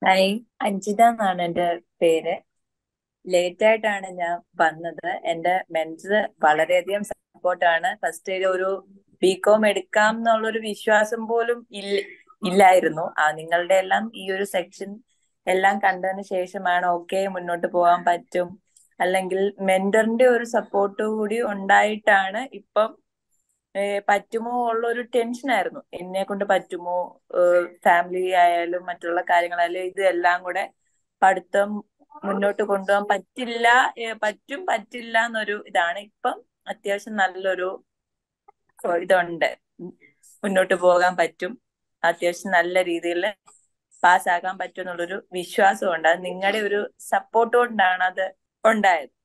hi Anjitha എന്നാണ് എൻ്റെ പേര് ലേറ്റ് ആയിട്ടാണ് ഞാൻ വന്നത് എൻ്റെ മെൻസ് വളരെയധികം സപ്പോർട്ടാണ് ഫസ്റ്റ് ഒരു ബികോം എടുക്കാം എന്നുള്ളൊരു വിശ്വാസം പോലും ഇല്ല ഇല്ലായിരുന്നു ആ നിങ്ങളുടെ എല്ലാം ഈ ഒരു സെക്ഷൻ എല്ലാം കണ്ടതിന് ശേഷമാണ് ഓക്കെ മുന്നോട്ട് പോകാൻ പറ്റും അല്ലെങ്കിൽ മെന്ററിന്റെ ഒരു സപ്പോർട്ട് കൂടി ഉണ്ടായിട്ടാണ് ഇപ്പം പറ്റുമോ ഉള്ള ഒരു ടെൻഷൻ ആയിരുന്നു എന്നെ കൊണ്ട് പറ്റുമോ ഫാമിലി ആയാലും മറ്റുള്ള കാര്യങ്ങളായാലും ഇതെല്ലാം കൂടെ പഠിത്തം മുന്നോട്ട് കൊണ്ടുപോകാൻ പറ്റില്ല പറ്റും പറ്റില്ല എന്നൊരു ഇതാണ് ഇപ്പം അത്യാവശ്യം നല്ലൊരു ഇതുണ്ട് മുന്നോട്ട് പോകാൻ പറ്റും അത്യാവശ്യം നല്ല രീതിയിൽ പാസ്സാക്കാൻ പറ്റും എന്നുള്ളൊരു വിശ്വാസമുണ്ട് അത് നിങ്ങളുടെ ഒരു സപ്പോർട്ട് കൊണ്ടാണ് അത് ഉണ്ടായത്